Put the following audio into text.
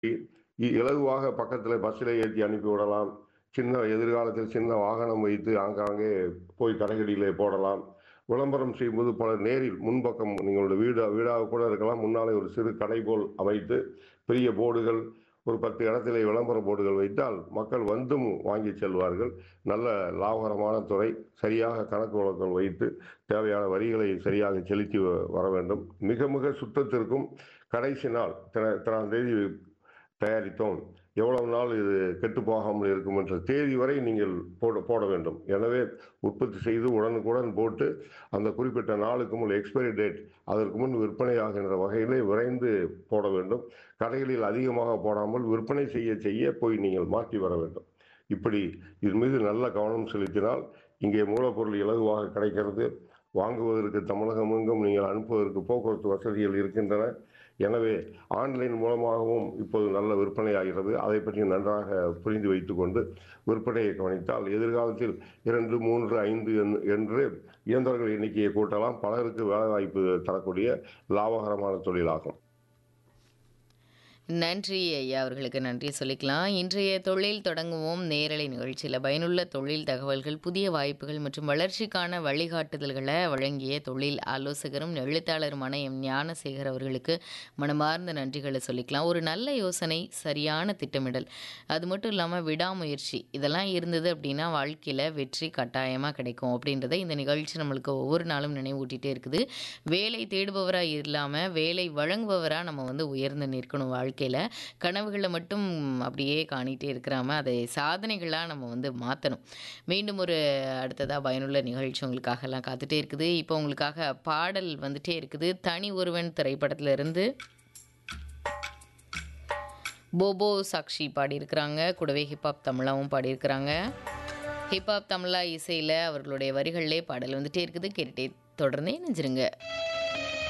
இ- இலகுவாக பக்கத்தில் பஸ்ஸில் ஏற்றி அனுப்பி விடலாம் சின்ன எதிர்காலத்தில் சின்ன வாகனம் வைத்து ஆங்காங்கே போய் கடைகளிலே போடலாம் விளம்பரம் செய்யும்போது பல நேரில் முன்பக்கம் நீங்களோட வீடு வீடாக கூட இருக்கலாம் முன்னாலே ஒரு சிறு கடை போல் அமைத்து பெரிய போர்டுகள் ஒரு பத்து இடத்திலே விளம்பர போர்டுகள் வைத்தால் மக்கள் வந்தும் வாங்கி செல்வார்கள் நல்ல லாபகரமான துறை சரியாக கணக்கு வழக்கங்கள் வைத்து தேவையான வரிகளை சரியாக செலுத்தி வ- வர வேண்டும் மிக மிக சுத்தத்திற்கும் கடைசி நாள் தின- இத்தனாம் தேதி தயாரித்தோம் எவ்வளவு நாள் இது கெட்டு போகாமல் இருக்கும் என்ற தேதி வரை நீங்கள் போட போட வேண்டும் எனவே உற்பத்தி செய்து உடனுக்குடன் போட்டு அந்த குறிப்பிட்ட நாளுக்கு முன் எக்ஸ்பைரி டேட் அதற்கு முன் விற்பனையாகின்ற வகையிலே விரைந்து போட வேண்டும் கடைகளில் அதிகமாக போடாமல் விற்பனை செய்ய செய்ய போய் நீங்கள் மாற்றி வர வேண்டும் இப்படி இது மீது நல்ல கவனம் செலுத்தினால் இங்கே மூலப்பொருள் இலகுவாக கிடைக்கிறது வாங்குவதற்கு தமிழகம் எங்கும் நீங்கள் அனுப்புவதற்கு போக்குவரத்து வசதிகள் இருக்கின்றன எனவே ஆன்லைன் மூலமாகவும் இப்போது நல்ல விற்பனை ஆகிறது அதை பற்றி நன்றாக புரிந்து வைத்துக்கொண்டு விற்பனையை கவனித்தால் எதிர்காலத்தில் இரண்டு மூன்று ஐந்து என்- என்று இயந்திரங்கள் எண்ணிக்கையை கூட்டலாம் பலருக்கு வேலைவாய்ப்பு தரக்கூடிய லாபகரமான தொழிலாகும் நன்றி ஐயா அவர்களுக்கு நன்றி சொல்லிக்கலாம் இன்றைய தொழில் தொடங்குவோம் நேரலை நிகழ்ச்சியில் பயனுள்ள தொழில் தகவல்கள் புதிய வாய்ப்புகள் மற்றும் வளர்ச்சிக்கான வழிகாட்டுதல்களை வழங்கிய தொழில் ஆலோசகரும் எழுத்தாளருமான எம் ஞானசேகர் அவர்களுக்கு மனமார்ந்த நன்றிகளை சொல்லிக்கலாம் ஒரு நல்ல யோசனை சரியான திட்டமிடல் அது மட்டும் இல்லாமல் விடாமுயற்சி இதெல்லாம் இருந்தது அப்படின்னா வாழ்க்கையில் வெற்றி கட்டாயமாக கிடைக்கும் அப்படின்றத இந்த நிகழ்ச்சி நம்மளுக்கு ஒவ்வொரு நாளும் நினைவூட்டிகிட்டே இருக்குது வேலை தேடுபவராக இல்லாமல் வேலை வழங்குபவராக நம்ம வந்து உயர்ந்து நிற்கணும் வாழ்க்கையில் கனவுகளை மட்டும் அப்படியே காணிட்டே இருக்கிறாம அதை சாதனைகளாக நம்ம வந்து மாற்றணும் மீண்டும் ஒரு அடுத்ததாக பயனுள்ள நிகழ்ச்சி உங்களுக்காகலாம் காத்துட்டே இருக்குது இப்போ உங்களுக்காக பாடல் வந்துட்டே இருக்குது தனி ஒருவன் திரைப்படத்துல இருந்து போபோ சாக்ஷி பாடியிருக்கிறாங்க கூடவே ஹிப்ஹாப் தமிழாவும் பாடியிருக்கிறாங்க ஹிப்ஹாப் தமிழா இசையில் அவர்களுடைய வரிகளிலே பாடல் வந்துட்டே இருக்குது கேட்டுட்டே தொடர்ந்தே நெஞ்சிருங்க